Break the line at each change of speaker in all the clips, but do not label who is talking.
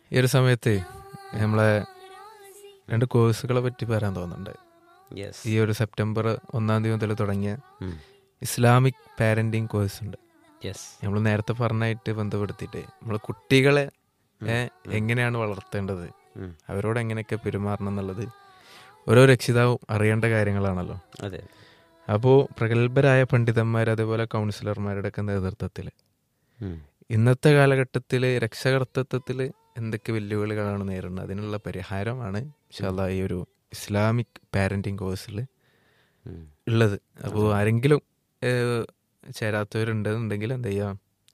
ഈ ഒരു സമയത്ത് നമ്മളെ രണ്ട് കോഴ്സുകളെ പറ്റി പറയാൻ തോന്നുന്നുണ്ട്
യെസ്
ഈ ഒരു സെപ്റ്റംബർ ഒന്നാം തീയതി മുതൽ തുടങ്ങിയ ഇസ്ലാമിക് പാരന്റിങ് കോഴ്സ് ഉണ്ട്
യെസ്
നമ്മൾ നേരത്തെ പറഞ്ഞായിട്ട് ബന്ധപ്പെടുത്തിയിട്ട് നമ്മൾ കുട്ടികളെ ഏ, എങ്ങനെയാണ് വളർത്തേണ്ടത്
ഉം.
അവരോട് എങ്ങനെയൊക്കെ പെരുമാറണം എന്നുള്ളത് ഓരോ രക്ഷിതാവും അറിയേണ്ട കാര്യങ്ങളാണല്ലോ
അതെ
അപ്പോൾ പ്രഗത്ഭരായ പണ്ഡിതന്മാർ അതേപോലെ കൗൺസിലർമാരുടെ ഒക്കെ നേതൃത്വത്തിൽ
ഉം.
ഇന്നത്തെ കാലഘട്ടത്തിൽ രക്ഷകർത്തത്വത്തിൽ എന്തൊക്കെ വെല്ലുവിളികളാണ് നേരിടുന്നത് അതിനുള്ള പരിഹാരമാണ് ഇൻഷാല്ലാ ഈ ഒരു ഇസ്ലാമിക് പാരന്റിങ് കോഴ്സിൽ
ഉം.
ഉള്ളത് അപ്പോൾ ആരെങ്കിലും ഏഹ്, ചേരാത്തവരുണ്ടെന്നുണ്ടെങ്കിൽ എന്ത് ചെയ്യാം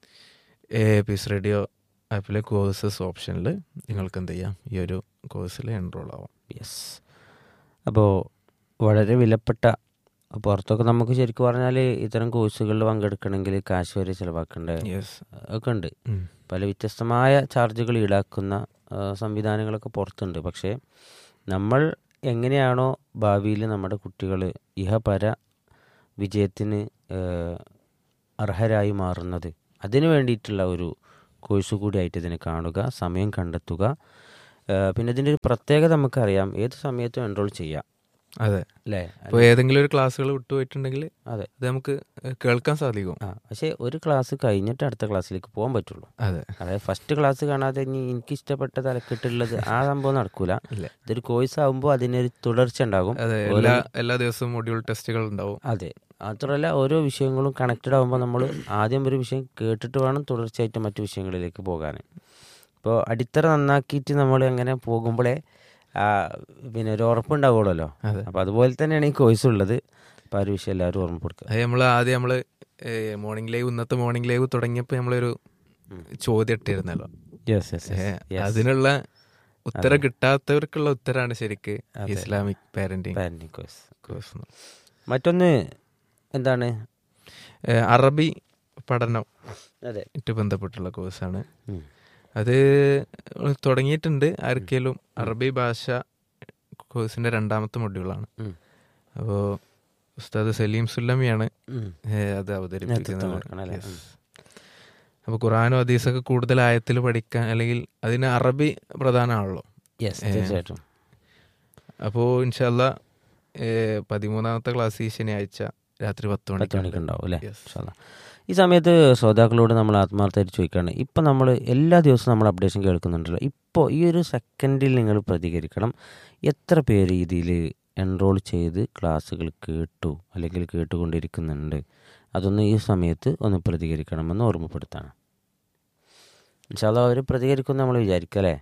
പീസ് റേഡിയോ ആപ്പിലെ കോഴ്സസ് ഓപ്ഷനിൽ നിങ്ങൾക്ക് എന്ത് ചെയ്യാം ഈ ഒരു കോഴ്സിൽ എൻറോൾ ആവാം
യെസ് അപ്പോൾ വളരെ വിലപ്പെട്ട പുറത്തൊക്കെ നമുക്ക് ശരിക്കും പറഞ്ഞാൽ ഇത്തരം കോഴ്സുകളിൽ പങ്കെടുക്കണമെങ്കിൽ കാശ് വരെ ചിലവാക്കേണ്ട
യെസ്
ഒക്കെ ഉണ്ട് പല വ്യത്യസ്തമായ ചാർജുകൾ ഈടാക്കുന്ന ആ, സംവിധാനങ്ങളൊക്കെ പുറത്തുണ്ട് പക്ഷേ നമ്മൾ എങ്ങനെയാണോ ഭാവിയിൽ നമ്മുടെ കുട്ടികൾ ഇഹപര വിജയത്തിന് ആ, അർഹരായി മാറുന്നത് അതിനു വേണ്ടിയിട്ടുള്ള ഒരു കോഴ്സ് കൂടിയായിട്ട് ഇതിനെ കാണുക സമയം കണ്ടെത്തുക ആ, പിന്നെ ഇതിൻ്റെ ഒരു പ്രത്യേകത നമുക്കറിയാം ഏത് സമയത്തും എൻറോൾ ചെയ്യാം
അതെ
അല്ലേ
അപ്പോൾ ഏതെങ്കിലും ഒരു ക്ലാസ്സുകൾ വിട്ടുപോയിട്ടുണ്ടെങ്കിൽ
അതെ
അത് നമുക്ക് കേൾക്കാൻ സാധിക്കും
ആ പക്ഷേ ഒരു ക്ലാസ് കഴിഞ്ഞിട്ട് അടുത്ത ക്ലാസ്സിലേക്ക് പോകാൻ പറ്റുള്ളൂ
അതെ
അതായത് ഫസ്റ്റ് ക്ലാസ് കാണാതെ ഇനി എനിക്ക് ഇഷ്ടപ്പെട്ട തലക്കെട്ടുള്ളത് ആ സംഭവം നടക്കൂല
ഇല്ല
ഇതൊരു കോഴ്സ് ആകുമ്പോൾ അതിനൊരു തുടർച്ച ഉണ്ടാകും
അതെ എല്ലാ എല്ലാ ദിവസവും മൊഡ്യൂൾ ടെസ്റ്റുകൾ ഉണ്ടാവും
അതെ മാത്രമല്ല ഓരോ വിഷയങ്ങളും കണക്റ്റഡ് ആകുമ്പോൾ നമ്മൾ ആദ്യം ഒരു വിഷയം കേട്ടിട്ട് വേണം തുടർച്ചയായിട്ട് മറ്റു വിഷയങ്ങളിലേക്ക് പോകാൻ ഇപ്പോൾ അടിത്തറ നന്നാക്കിയിട്ട് നമ്മൾ അങ്ങനെ പോകുമ്പോഴേ ആ, പിന്നെ ഒരു ഉറപ്പുണ്ടാവുള്ളല്ലോ
അതെ
അപ്പോൾ അതുപോലെ തന്നെയാണ് ഈ കോഴ്സ് ഉള്ളത് അപ്പോൾ ആ ഒരു വിഷയം എല്ലാവരും ഓർമ്മപ്പെടുക്കുക
അത് നമ്മൾ ആദ്യം നമ്മൾ മോർണിംഗ് ലൈവ് ഇന്നത്തെ മോർണിംഗ് ലൈവ് തുടങ്ങിയപ്പോൾ നമ്മളൊരു ചോദ്യം ഇട്ടിരുന്നല്ലോ
യെസ്
ഏ, അതിനുള്ള ഉത്തരം കിട്ടാത്തവർക്കുള്ള ഉത്തരാണ് ശരിക്ക് Islamic parenting
parenting course
course
മറ്റൊന്ന് എന്താണ്
അറബി പഠനം
അതെ
ആയിട്ട് ബന്ധപ്പെട്ടുള്ള കോഴ്സാണ്
ഉം.
അത് തുടങ്ങിയിട്ടുണ്ട് ആർക്കെങ്കിലും അറബി ഭാഷ കോഴ്സിന്റെ രണ്ടാമത്തെ മൊഡ്യൂളാണ്
ഉം.
അപ്പോൾ ഉസ്താദ് സലീം സുല്ലമിയാണ്
ഉം.
ഏ, അത്
നേതൃത്വം
അവതരിപ്പിക്കുന്നത്
കൊടുക്കണം അല്ലേ?
Yes.
ഉം.
അപ്പോൾ ഖുറാനും ഹദീസൊക്കെ കൂടുതൽ ആയത്തിൽ പഠിക്കാൻ അല്ലെങ്കിൽ അതിന് അറബി പ്രധാനമാണല്ലോ
യെസ് തീർച്ചയായിട്ടും
അപ്പോൾ ഇൻഷല്ല പതിമൂന്നാമത്തെ ക്ലാസ് ഈ ശനിയാഴ്ച രാത്രി പത്ത്
പത്ത്
മണിക്ക്
മണിക്ക് ഉണ്ടാവും അല്ലേ
Yes.
ഇൻഷാ അല്ലാ. ഈ സമയത്ത് ശ്രോതാക്കളോട് നമ്മൾ ആത്മാർത്ഥമായിട്ട് ചോദിക്കുകയാണ് ഇപ്പം നമ്മൾ എല്ലാ ദിവസവും നമ്മൾ അപ്ഡേഷൻ കേൾക്കുന്നുണ്ടല്ലോ ഇപ്പോൾ ഈ ഒരു സെക്കൻഡിൽ നിങ്ങൾ പ്രതികരിക്കണം എത്ര പേര് ഇതിൽ എൻറോൾ ചെയ്ത് ക്ലാസ്സുകൾ കേട്ടു അല്ലെങ്കിൽ കേട്ടുകൊണ്ടിരിക്കുന്നുണ്ട് അതൊന്ന് ഈ സമയത്ത് ഒന്ന് പ്രതികരിക്കണമെന്ന് ഓർമ്മപ്പെടുത്താണ് ഇൻഷാല്ല അവർ പ്രതികരിക്കും നമ്മൾ വിചാരിക്കും അല്ലേ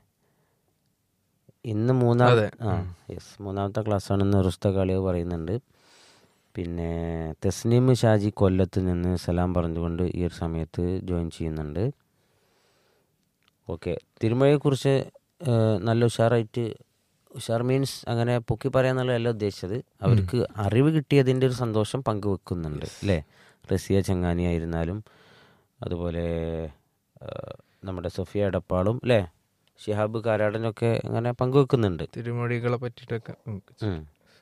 ഇന്ന് മൂന്നാം
അതെ.
ആ യെസ് മൂന്നാമത്തെ ക്ലാസ്സാണെന്ന് റുസ്ത കളിയോ പറയുന്നുണ്ട് പിന്നെ തസ്നീം ഷാജി കൊല്ലത്ത് നിന്ന് സലാം പറഞ്ഞുകൊണ്ട് ഈ ഒരു സമയത്ത് ജോയിൻ ചെയ്യുന്നുണ്ട് ഓക്കെ തിരുമഴയെക്കുറിച്ച് ഏഹ്, നല്ല ഉഷാറായിട്ട് ഉഷാർ മീൻസ് അങ്ങനെ പൊക്കി പറയാന്നുള്ളതല്ല ഉദ്ദേശിച്ചത് അവർക്ക് അറിവ് കിട്ടിയതിൻ്റെ ഒരു സന്തോഷം പങ്കുവെക്കുന്നുണ്ട് അല്ലേ റസിയ ചങ്ങാനി ആയിരുന്നാലും അതുപോലെ ഏഹ്, നമ്മുടെ സഫിയ എടപ്പാളും അല്ലേ ഷിഹാബ് കാരാടനൊക്കെ അങ്ങനെ പങ്കുവെക്കുന്നുണ്ട്
തിരുമൊഴികളെ പറ്റിയിട്ടൊക്കെ ഉം.
ഉം.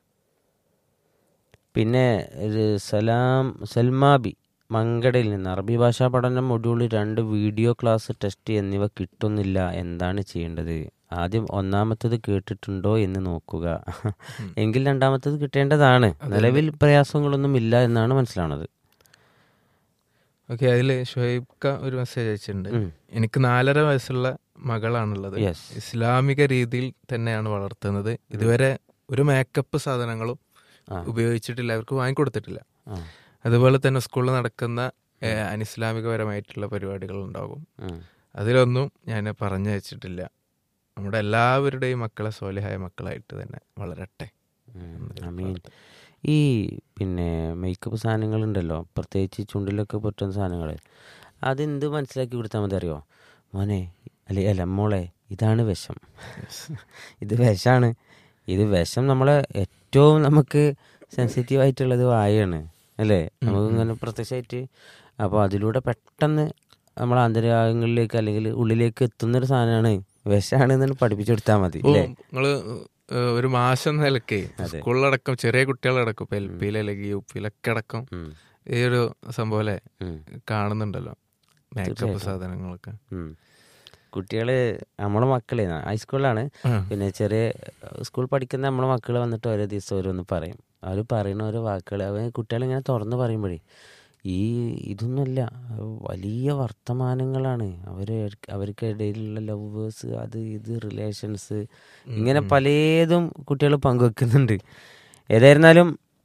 പിന്നെ ഒരു സലാം സൽമാബി മങ്കടയിൽ നിന്ന് അറബി ഭാഷാ പഠനം മൊഡ്യൂൾ രണ്ട് വീഡിയോ ക്ലാസ് ടെസ്റ്റ് എന്നിവ കിട്ടുന്നില്ല എന്താണ് ചെയ്യേണ്ടത് ആദ്യം ഒന്നാമത്തത് കേട്ടിട്ടുണ്ടോ എന്ന് നോക്കുക എങ്കിൽ രണ്ടാമത്തത് കിട്ടേണ്ടതാണ് നിലവിൽ പ്രയാസങ്ങളൊന്നും ഇല്ല എന്നാണ് മനസ്സിലാവുന്നത്
ഓക്കെ അതിൽ ഷുഹൈബ്ക ഒരു മെസ്സേജ് അയച്ചിട്ടുണ്ട്
ഉം.
എനിക്ക് നാലര വയസ്സുള്ള മകളാണുള്ളത്
യെസ്
ഇസ്ലാമിക രീതിയിൽ തന്നെയാണ് വളർത്തുന്നത് ഇതുവരെ ഒരു മേക്കപ്പ് സാധനങ്ങളും
ആ.
ഉപയോഗിച്ചിട്ടില്ല അവർക്ക് വാങ്ങിക്കൊടുത്തിട്ടില്ല
ആ.
അതുപോലെ തന്നെ സ്കൂളിൽ നടക്കുന്ന ഏഹ്, അനിസ്ലാമികപരമായിട്ടുള്ള പരിപാടികൾ ഉണ്ടാകും
ഉം.
അതിലൊന്നും ഞാൻ പറഞ്ഞു വെച്ചിട്ടില്ല നമ്മുടെ എല്ലാവരുടെയും മക്കളെ സോലിഹായ മക്കളായിട്ട് തന്നെ വളരട്ടെ
ഉം. അമീൻ ഈ പിന്നെ മേക്കപ്പ് സാധനങ്ങളുണ്ടല്ലോ പ്രത്യേകിച്ച് ചുണ്ടിലൊക്കെ പറ്റുന്ന സാധനങ്ങൾ അതെന്ത് മനസ്സിലാക്കി കൊടുത്താൽ മതി അറിയോ മോനെ അല്ലെ അല്ല മോളെ ഇതാണ് വിഷം ഇത് വിഷമാണ് ഇത് വിഷം നമ്മളെ ഏറ്റവും നമുക്ക് സെൻസിറ്റീവ് ആയിട്ടുള്ളത് വായാണ് അല്ലേ നമുക്ക് ഇങ്ങനെ പ്രത്യക്ഷമായിട്ട് അപ്പോൾ അതിലൂടെ പെട്ടെന്ന് നമ്മൾ ആന്തരികങ്ങളിലേക്ക് അല്ലെങ്കിൽ ഉള്ളിലേക്ക് എത്തുന്നൊരു സാധനമാണ് വിഷമാണ് എന്ന് പഠിപ്പിച്ചു കൊടുത്താൽ മതി
ഇപ്പോ
അല്ലേ
നിങ്ങള് ഏഹ്, ഒരു മാസം നിലക്ക് സ്കൂളിലടക്കം ചെറിയ കുട്ടികളടക്കം ഇപ്പൊ എൽ പിയിൽ അല്ലെങ്കിൽ യു പിയിലൊക്കെ അടക്കം
ഉം.
ഈ ഒരു സംഭവം അല്ലേ
ഉം.
കാണുന്നുണ്ടല്ലോ മേക്കപ്പ് സാധനങ്ങളൊക്കെ
ഉം. കുട്ടികള് നമ്മളെ മക്കളെ ഹൈസ്കൂളിലാണ്
ആ.
പിന്നെ ചെറിയ ഏഹ്, സ്കൂൾ പഠിക്കുന്ന നമ്മളെ മക്കൾ വന്നിട്ട് ഓരോ ദിവസം ഓരോന്ന് പറയും അവർ പറയുന്ന ഓരോ വാക്കുകൾ അവൻ കുട്ടികളിങ്ങനെ തുറന്ന് പറയുമ്പോഴേ ഈ ഇതൊന്നുമല്ല അത് വലിയ വർത്തമാനങ്ങളാണ് അവർ അവർക്കിടയിലുള്ള ലവേഴ്സ് അത് ഇത് റിലേഷൻസ് ഇങ്ങനെ പലതും കുട്ടികൾ പങ്കുവെക്കുന്നുണ്ട് ഏതായിരുന്നാലും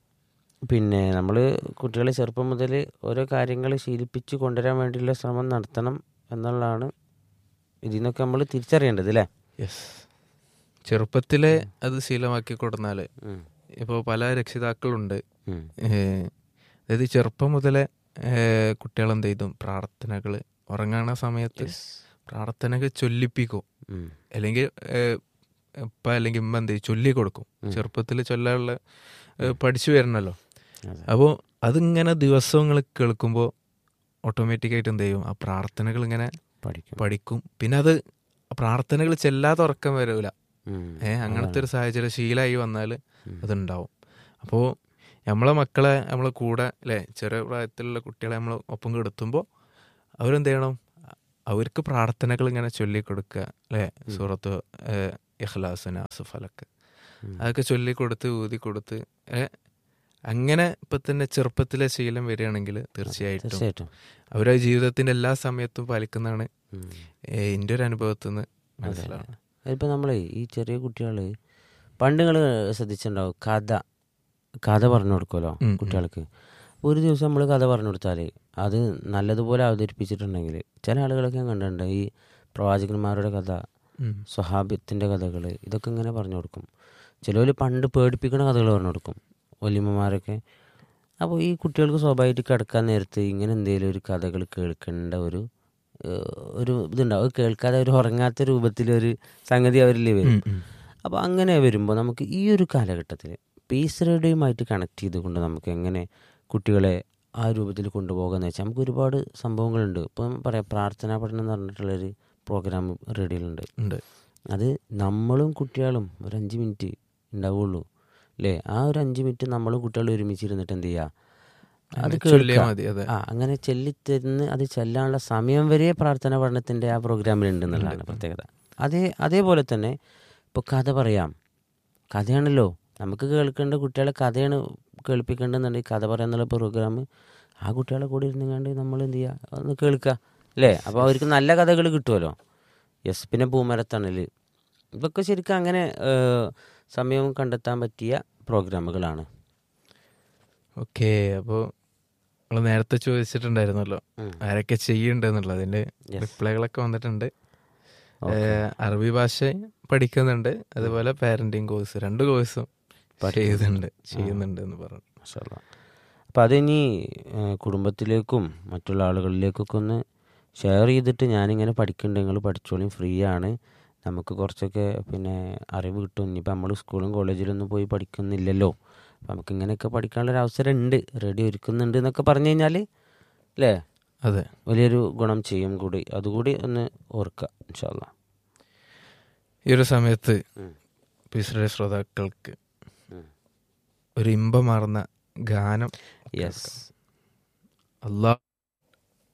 പിന്നെ നമ്മൾ കുട്ടികളെ ചെറുപ്പം മുതൽ ഓരോ കാര്യങ്ങൾ ശീലിപ്പിച്ച് കൊണ്ടുവരാൻ വേണ്ടിയുള്ള ശ്രമം നടത്തണം എന്നുള്ളതാണ് ഇതിൽ നിന്നൊക്കെ നമ്മൾ തിരിച്ചറിയേണ്ടത് അല്ലേ
യെസ് ചെറുപ്പത്തിലെ അത് ശീലമാക്കി കൊടുത്താൽ
ഉം.
ഇപ്പോൾ പല രക്ഷിതാക്കളുണ്ട്
ഉം.
ഏഹ് അതായത് ചെറുപ്പം മുതലേ കുട്ടികൾ എന്ത് ചെയ്തും പ്രാർത്ഥനകൾ ഉറങ്ങാണ സമയത്ത്
Yes.
പ്രാർത്ഥനകൾ ചൊല്ലിപ്പിക്കും
ഉം.
അല്ലെങ്കിൽ ഏഹ്, ഇപ്പം അല്ലെങ്കിൽ ഉമ്മ എന്ത് ചെയ്യും ചൊല്ലി കൊടുക്കും
ഉം.
ചെറുപ്പത്തിൽ ചൊല്ലാനുള്ള ഏഹ്, പഠിച്ചു വരണല്ലോ
അതെ.
അപ്പോൾ അതിങ്ങനെ ദിവസങ്ങൾ കേൾക്കുമ്പോൾ ഓട്ടോമാറ്റിക്കായിട്ട് എന്ത് ചെയ്യും ആ പ്രാർത്ഥനകൾ ഇങ്ങനെ
പഠിക്കും
പഠിക്കും പിന്നെ അത് പ്രാർത്ഥനകൾ ചെല്ലാതെ ഉറക്കം വരൂല
ഉം.
ഏഹ് അങ്ങനത്തെ ഒരു സാഹചര്യം ശീലമായി വന്നാൽ
ഉം.
അതുണ്ടാവും അപ്പോൾ നമ്മളെ മക്കളെ നമ്മളെ കൂടെ അല്ലേ ചെറിയ പ്രായത്തിലുള്ള കുട്ടികളെ നമ്മൾ ഒപ്പം കെടുത്തുമ്പോൾ അവരെന്ത് ചെയ്യണം അവർക്ക് പ്രാർത്ഥനകൾ ഇങ്ങനെ ചൊല്ലിക്കൊടുക്കുക അല്ലേ സൂറത്ത് ഏഹ്, ഇഖ്ലാസ് നാസ് ഫലക്ക്
ഉം.
അതൊക്കെ ചൊല്ലിക്കൊടുത്ത് ഊതി കൊടുത്ത് ഏഹ്, അങ്ങനെ ഇപ്പം തന്നെ ചെറുപ്പത്തിലെ ശീലം വരികയാണെങ്കിൽ തീർച്ചയായിട്ടും
തീർച്ചയായിട്ടും
അവരെ ജീവിതത്തിന്റെ എല്ലാ സമയത്തും പാലിക്കുന്നതാണ്
ഉം.
ഏഹ്, എൻ്റെ ഒരു അനുഭവത്തിൽ നിന്ന് മനസ്സിലാവുന്നത്
ഇപ്പം നമ്മളെ ഈ ചെറിയ കുട്ടികൾ പണ്ട് നിങ്ങൾ ശ്രദ്ധിച്ചിട്ടുണ്ടാവും കഥ കഥ പറഞ്ഞു കൊടുക്കുമല്ലോ
ഉം, ഉം.
കുട്ടികൾക്ക് ഒരു ദിവസം നമ്മൾ കഥ പറഞ്ഞു കൊടുത്താൽ അത് നല്ലതുപോലെ അവതരിപ്പിച്ചിട്ടുണ്ടെങ്കിൽ ചില ആളുകളൊക്കെ ഞാൻ കണ്ടിട്ടുണ്ട് ഈ പ്രവാചകന്മാരുടെ കഥ
ഉം.
സ്വഹാബിത്തിൻ്റെ കഥകൾ ഇതൊക്കെ ഇങ്ങനെ പറഞ്ഞു കൊടുക്കും ചിലവർ പണ്ട് പേടിപ്പിക്കുന്ന കഥകൾ പറഞ്ഞു കൊടുക്കും വല്യമ്മമാരൊക്കെ അപ്പോൾ ഈ കുട്ടികൾക്ക് സ്വാഭാവികമായിട്ട് കിടക്കാൻ നേരത്ത് ഇങ്ങനെ എന്തെങ്കിലും ഒരു കഥകൾ കേൾക്കേണ്ട ഒരു ഏഹ്, ഒരു ഇതുണ്ടാവും അത് കേൾക്കാതെ ഒരു ഉറങ്ങാത്ത രൂപത്തിലൊരു സംഗതി അവരിൽ വരും
ഉം, ഉം.
അപ്പോൾ അങ്ങനെ വരുമ്പോൾ നമുക്ക് ഈ ഒരു കാലഘട്ടത്തിൽ പീസ് റേഡിയോയുമായിട്ട് കണക്ട് ചെയ്തുകൊണ്ട് നമുക്ക് എങ്ങനെ കുട്ടികളെ ആ രൂപത്തിൽ കൊണ്ടുപോകാന്ന് വെച്ചാൽ നമുക്ക് ഒരുപാട് സംഭവങ്ങളുണ്ട് ഇപ്പം പറയാം പ്രാർത്ഥനാ പഠനം എന്ന് പറഞ്ഞിട്ടുള്ളൊരു പ്രോഗ്രാം റേഡിയോയിലുണ്ട്
ഉണ്ട്
അത് നമ്മളും കുട്ടികളും ഒരു അഞ്ച് മിനിറ്റ് ഉണ്ടാവുള്ളൂ അല്ലേ ആ ഒരു അഞ്ച് മിനിറ്റ് നമ്മളും കുട്ടികളും ഒരുമിച്ചിരുന്നിട്ട് എന്ത് ചെയ്യുക അത്
അങ്ങനെ ചൊല്ലിയാ
കേൾക്കുക
മതി അതെ
ആ അങ്ങനെ ചെല്ലിത്തരുന്ന് അത് ചെല്ലാനുള്ള സമയം വരെ പ്രാർത്ഥന പഠനത്തിൻ്റെ ആ പ്രോഗ്രാമിൽ ഉണ്ട് എന്നുള്ളതാണ് പ്രത്യേകത അതേ അതേപോലെ തന്നെ ഇപ്പോൾ കഥ പറയാം കഥയാണല്ലോ നമുക്ക് കേൾക്കേണ്ട കുട്ടികളെ കഥയാണ് കേൾപ്പിക്കേണ്ടതെന്നുണ്ടെങ്കിൽ കഥ പറയാന്നുള്ള പ്രോഗ്രാം ആ കുട്ടികളെ കൂടെ ഇരുന്നുകൊണ്ട് നമ്മൾ എന്ത് ചെയ്യുക ഒന്ന് കേൾക്കുക അല്ലേ അപ്പോൾ അവർക്ക് നല്ല കഥകൾ കിട്ടുമല്ലോ യെസ് പിന്നെ പൂമരത്തണൽ ഇതൊക്കെ ശരിക്കും അങ്ങനെ ഏഹ്, സമയവും കണ്ടെത്താൻ പറ്റിയ പ്രോഗ്രാമുകളാണ്
ഓക്കെ അപ്പോൾ നമ്മൾ നേരത്തെ ചോദിച്ചിട്ടുണ്ടായിരുന്നല്ലോ
ഉം.
ആരൊക്കെ ചെയ്യുന്നുണ്ടെന്നുള്ളത് അതിന്റെ
Yes.
റിപ്ലൈകളൊക്കെ വന്നിട്ടുണ്ട്
Okay.
ഏഹ്, അറബി ഭാഷ പഠിക്കുന്നുണ്ട് അതുപോലെ പാരന്റിങ് കോഴ്സ് രണ്ട് കോഴ്സും ചെയ്യുന്നുണ്ട് ചെയ്യുന്നുണ്ട് എന്ന് പറഞ്ഞു
മാഷാല്ലാ. അപ്പം അതിനി ഏഹ്, കുടുംബത്തിലേക്കും മറ്റുള്ള ആളുകളിലേക്കൊക്കെ ഒന്ന് ഷെയർ ചെയ്തിട്ട് ഞാനിങ്ങനെ പഠിക്കുന്നുണ്ട് നിങ്ങൾ പഠിച്ചോളും ഫ്രീ ആണ് നമുക്ക് കുറച്ചൊക്കെ പിന്നെ അറിവ് കിട്ടും ഇനിയിപ്പോൾ നമ്മൾ സ്കൂളും കോളേജിലൊന്നും പോയി പഠിക്കുന്നില്ലല്ലോ അപ്പം നമുക്ക് ഇങ്ങനെയൊക്കെ പഠിക്കാനുള്ളൊരു അവസരം ഉണ്ട് റെഡി ഒരുക്കുന്നുണ്ട് എന്നൊക്കെ പറഞ്ഞു കഴിഞ്ഞാൽ അല്ലേ
അതെ
വലിയൊരു ഗുണം ചെയ്യും കൂടി അതുകൂടി ഒന്ന് ഓർക്കുക ഇൻഷാല്ല
ഈ ഒരു സമയത്ത്
ഉം.
പിസ്രയുടെ ശ്രോതാക്കൾക്ക്
ഉം.
ഒരു ഇമ്പമാർന്ന ഗാനം
യെസ്
അള്ളാഹ്